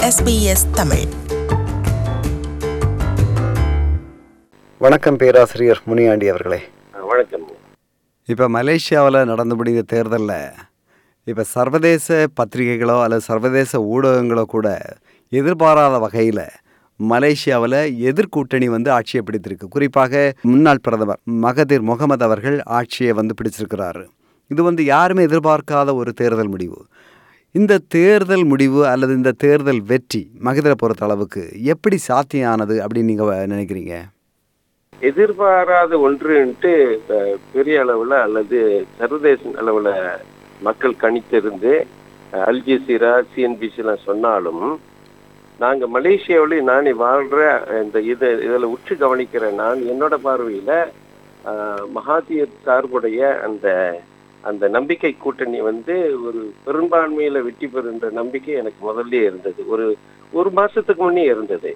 SBS Tamil வணக்கம் பேராசிரியர் முனியாண்டி அவர்களே வணக்கம் இப்போ மலேசியாவில் நடந்து முடிந்த தேர்தலில் இப்போ சர்வதேச பத்திரிகைகளோ அல்லது சர்வதேச ஊடகங்களோ கூட எதிர்பாராத வகையில் மலேசியாவில் எதிர்கூட்டணி வந்து ஆட்சியை பிடித்திருக்கு குறிப்பாக முன்னாள் பிரதமர் மகதிர் முகமது அவர்கள் ஆட்சியை வந்து பிடிச்சிருக்கிறாரு இது வந்து யாருமே எதிர்பார்க்காத ஒரு தேர்தல் முடிவு இந்த தேர்தல் முடிவு அல்லது இந்த தேர்தல் வெற்றி மகதிரை பொறுத்த அளவுக்கு எப்படி சாத்தியமானது அப்படின்னு நீங்கள் நினைக்கிறீங்க எதிர்பாராத ஒன்றுன்ட்டு அஹ், பெரிய அளவுல அல்லது சர்வதேச அளவுல மக்கள் கணித்திருந்து அஹ், அல் ஜசீரா சிஎன்பிசி எல்லாம் சொன்னாலும் நாங்க மலேசியாவில் நானே வாழ்ற இந்த இது இதுல உற்று கவனிக்கிற நான் என்னோட பார்வையில அஹ், மகாதீர் சார்புடைய அந்த அந்த நம்பிக்கை கூட்டணி வந்து ஒரு பெரும்பான்மையில வெற்றி பெறுன்ற நம்பிக்கை எனக்கு முதல்ல இருந்தது ஒரு ஒரு மாசத்துக்கு முன்னே இருந்தது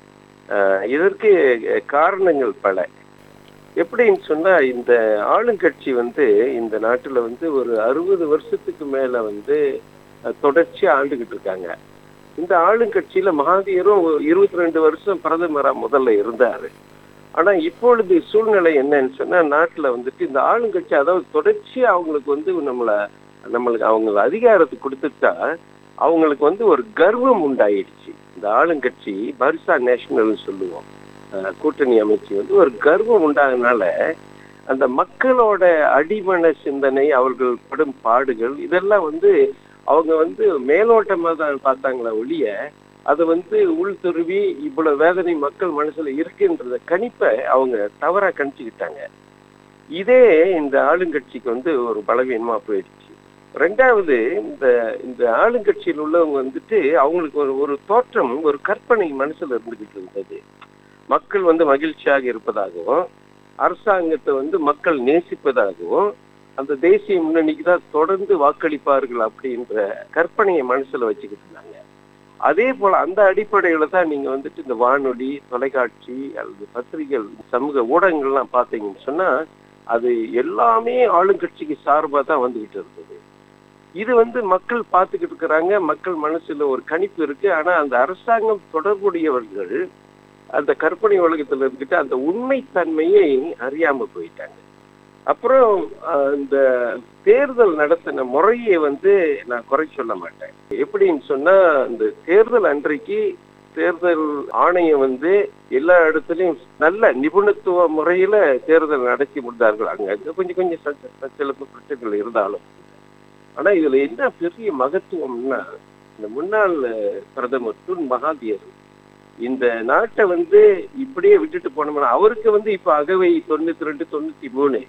அஹ் இதற்கு காரணங்கள் பல எப்படின்னு சொன்னா இந்த ஆளுங்கட்சி வந்து இந்த நாட்டுல வந்து ஒரு அறுபது வருஷத்துக்கு மேல வந்து அஹ், தொடர்ச்சியா ஆண்டுகிட்டு இருக்காங்க இந்த ஆளுங்கட்சியில மகாதீரும் இருபத்தி ரெண்டு வருஷம் பிரதமரா முதல்ல இருந்தாரு ஆனா இப்பொழுது சூழ்நிலை என்னன்னு சொன்னா நாட்டுல வந்துட்டு இந்த ஆளுங்கட்சி அதாவது தொடர்ச்சியா அவங்களுக்கு வந்து நம்மள நம்மளுக்கு அவங்க அதிகாரத்துக்கு கொடுத்துட்டா அவங்களுக்கு வந்து ஒரு கர்வம் உண்டாயிடுச்சு இந்த ஆளுங்கட்சி பரிசா நேஷனல் சொல்லுவோம் அஹ் கூட்டணி அமைச்சு வந்து ஒரு கர்வம் உண்டாதனால அந்த மக்களோட அடிமன சிந்தனை அவர்கள் படும் பாடுகள் இதெல்லாம் வந்து அவங்க வந்து மேலோட்டமா தான் பார்த்தாங்களே ஒழிய அதை வந்து உள்துருவி இவ்வளவு வேதனை மக்கள் மனசுல இருக்குன்றத கணிப்பை அவங்க தவறா கணிச்சுக்கிட்டாங்க இதே இந்த ஆளுங்கட்சிக்கு வந்து ஒரு பலவீனமா போயிடுச்சு ரெண்டாவது இந்த இந்த ஆளுங்கட்சியில் உள்ளவங்க வந்துட்டு அவங்களுக்கு ஒரு ஒரு தோற்றம் ஒரு கற்பனை மனசுல இருந்துகிட்டு இருந்தது மக்கள் வந்து மகிழ்ச்சியாக இருப்பதாகவும் அரசாங்கத்தை வந்து மக்கள் நேசிப்பதாகவும் அந்த தேசிய முன்னணிக்கு தான் தொடர்ந்து வாக்களிப்பார்கள் அப்படின்ற கற்பனையை மனசுல வச்சுக்கிட்டு இருந்தாங்க அதே போல அந்த அடிப்படையில தான் நீங்க வந்துட்டு இந்த வானொலி தொலைக்காட்சி அல்லது பத்திரிகைகள் சமூக ஊடகங்கள்லாம் பார்த்தீங்கன்னு சொன்னா அது எல்லாமே ஆளுங்கட்சிக்கு சார்பா தான் வந்துகிட்டு இருந்தது இது வந்து மக்கள் பார்த்துக்கிட்டு இருக்கிறாங்க மக்கள் மனசுல ஒரு கணிப்பு இருக்கு ஆனா அந்த அரசாங்கம் தொடர்புடையவர்கள் அந்த கற்பனை உலகத்துல இருந்துட்டு அந்த உண்மைத்தன்மையை அறியாம போயிட்டாங்க அப்புறம் அஹ், இந்த தேர்தல் நடத்தின முறையை வந்து நான் குறை சொல்ல மாட்டேன் எப்படின்னு சொன்னா இந்த தேர்தல் அன்றைக்கு தேர்தல் ஆணையம் வந்து எல்லா இடத்துலயும் நல்ல நிபுணத்துவ முறையில தேர்தல் நடத்தி முடித்தார்கள் அங்க அங்க கொஞ்சம் கொஞ்சம் சச்ச- சச்சலப்பு பிரச்சனைகள் இருந்தாலும் ஆனா இதுல என்ன பெரிய மகத்துவம்னா இந்த முன்னாள் பிரதமர் துன் மகாதீர் இந்த நாட்டை வந்து இப்படியே விட்டுட்டு போனோம்னா அவருக்கு வந்து இப்ப அகவை தொண்ணூத்தி ரெண்டு தொண்ணூத்தி மூணு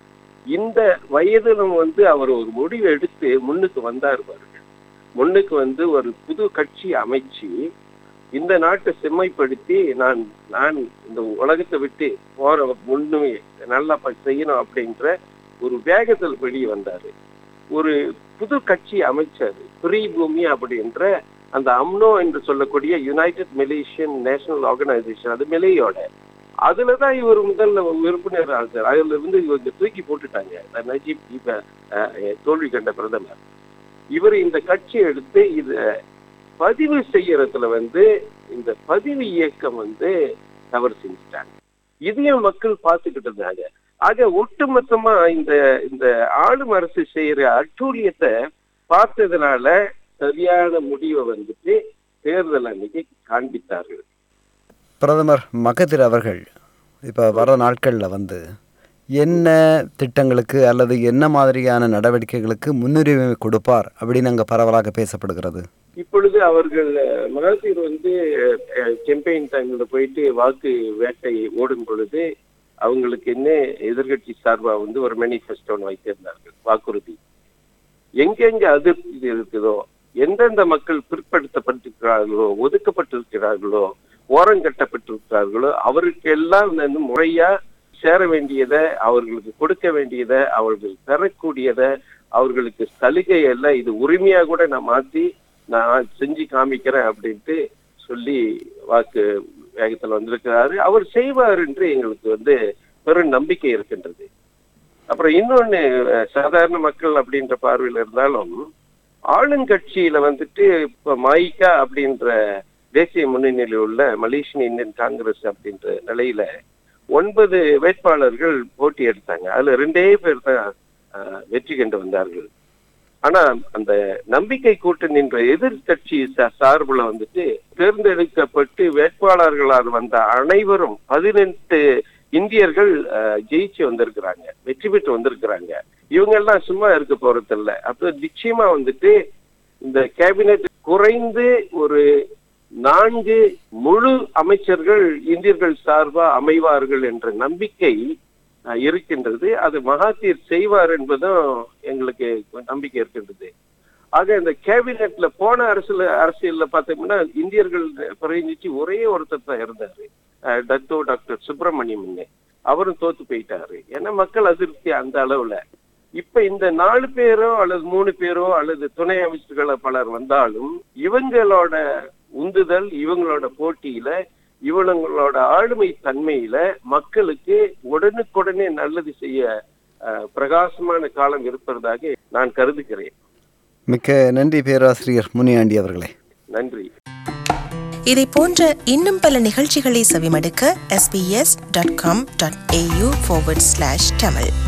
இந்த வயதிலும் வந்து அவர் ஒரு முடிவு எடுத்து முன்னுக்கு வந்தார் பாருங்க முன்னுக்கு வந்து ஒரு புது கட்சி அமைச்சு இந்த நாட்டை செம்மைப்படுத்தி நான் நான் இந்த உலகத்தை விட்டு போற முன்னுமே நல்லா ப- செய்யணும் அப்படின்ற ஒரு வேகத்தில் வெளியே வந்தாரு ஒரு புது கட்சி அமைச்சர் ஃப்ரீ பூமி அப்படின்ற அந்த அம்னோ என்று சொல்லக்கூடிய யுனைடெட் மலேசியன் நேஷனல் ஆர்கனைசேஷன் அது மிலையோட அதுலதான் இவர் முதல்ல உறுப்பினர் ஆகிறார் அதுல இருந்து இவங்க தூக்கி போட்டுட்டாங்க இந்த நஜீப் இப்ப அஹ், தோல்வி கண்ட பிரதமர் இவர் இந்த கட்சி எடுத்து இத பதிவு செய்யறதுல வந்து இந்த பதிவு இயக்கம் வந்து தவறு செஞ்சுட்டாங்க இதையும் மக்கள் பார்த்துக்கிட்டு இருந்தாங்க ஆக ஒட்டுமொத்தமா இந்த இந்த ஆளும் அரசு செய்யற அட்டூழியத்தை பார்த்ததுனால சரியான முடிவை வந்துட்டு தேர்தல் அன்னைக்கு காண்பித்தார்கள் பிரதமர் மகதிர் அவர்கள் இப்போ வர நாட்களில் வந்து என்ன திட்டங்களுக்கு அல்லது என்ன மாதிரியான நடவடிக்கைகளுக்கு முன்னுரிமை கொடுப்பார் அப்படின்னு அங்கே பரவலாக பேசப்படுகிறது இப்பொழுது அவர்கள் அஹ், மகாதீர் வந்து கெம்பெயின் டைம்ல போயிட்டு வாக்கு வேட்டை ஓடும் பொழுது அவங்களுக்கு என்ன எதிர்கட்சி சார்பா வந்து ஒரு மேனிஃபெஸ்டோ வைத்திருந்தார்கள் வாக்குறுதி எங்கெங்க அதிருப்தி இருக்குதோ எந்தெந்த மக்கள் பிற்படுத்தப்பட்டிருக்கிறார்களோ ஒதுக்கப்பட்டிருக்கிறார்களோ ஓரங்கட்டப்பட்டிருக்கிறார்களோ அவருக்கெல்லாம் வந்து முறையா சேர வேண்டியதை அவர்களுக்கு கொடுக்க வேண்டியதை அவர்கள் பெறக்கூடியதை அவர்களுக்கு சலுகை எல்லாம் இது உரிமையா கூட நான் மாத்தி நான் செஞ்சு காமிக்கிறேன் அப்படின்ட்டு சொல்லி வாக்கு வேகத்தில் வந்திருக்கிறாரு அவர் செய்வார் என்று எங்களுக்கு வந்து பெரும் நம்பிக்கை இருக்கின்றது அப்புறம் இன்னொன்னு அஹ், சாதாரண மக்கள் அப்படின்ற பார்வையில் இருந்தாலும் ஆளுங்கட்சியில வந்துட்டு இப்ப மாயிகா அப்படின்ற தேசிய முன்னணியில் உள்ள மலேசியன் இந்தியன் காங்கிரஸ் அப்படின்ற நிலையில ஒன்பது வேட்பாளர்கள் போட்டி எடுத்தாங்க அதுல ரெண்டே பேர் தான் ஆஹ், வெற்றி கண்டு வந்தார்கள் ஆனா அந்த நம்பிக்கை கூட்டணி என்ற எதிர்கட்சி சா- சார்புல வந்துட்டு தேர்ந்தெடுக்கப்பட்டு வேட்பாளர்களால் வந்த அனைவரும் பதினெட்டு இந்தியர்கள் ஆஹ், ஜெயிச்சு வந்திருக்கிறாங்க வெற்றி பெற்று வந்திருக்கிறாங்க இவங்க எல்லாம் சும்மா இருக்க போறது இல்ல அப்ப நிச்சயமா வந்துட்டு இந்த கேபினெட் குறைந்து ஒரு நான்கு முழு அமைச்சர்கள் இந்தியர்கள் சார்பா அமைவார்கள் என்ற நம்பிக்கை அஹ், இருக்கின்றது அது மகாதீர் செய்வார் என்பதும் எங்களுக்கு நம்பிக்கை இருக்கின்றது ஆக இந்த கேபினெட்ல போன அரசுல அரசியல்ல பார்த்தோம்னா இந்தியர்கள் பிரதிநிதி ஒரே ஒருத்தர் தான் இருந்தாரு அஹ், டத்தோ டாக்டர் சுப்பிரமணியம் அவரும் தோத்து போயிட்டாரு ஏன்னா மக்கள் அதிருப்தி அந்த அளவுல இப்ப இந்த நாலு பேரோ அல்லது மூணு பேரோ அல்லது துணை அமைச்சர்கள் பலர் வந்தாலும் இவங்களோட உந்துதல் இவங்களோட போட்டியில இவங்களோட ஆளுமை தன்மையில மக்களுக்கு உடனுக்குடனே நல்லது செய்ய அஹ், பிரகாசமான காலம் இருப்பதாக நான் கருதுகிறேன் மிக்க நன்றி பேராசிரியர் முனியாண்டி அவர்களே நன்றி இதை போன்ற இன்னும் பல நிகழ்ச்சிகளை செவிமடுக்க sbs.com.au forward slash tamil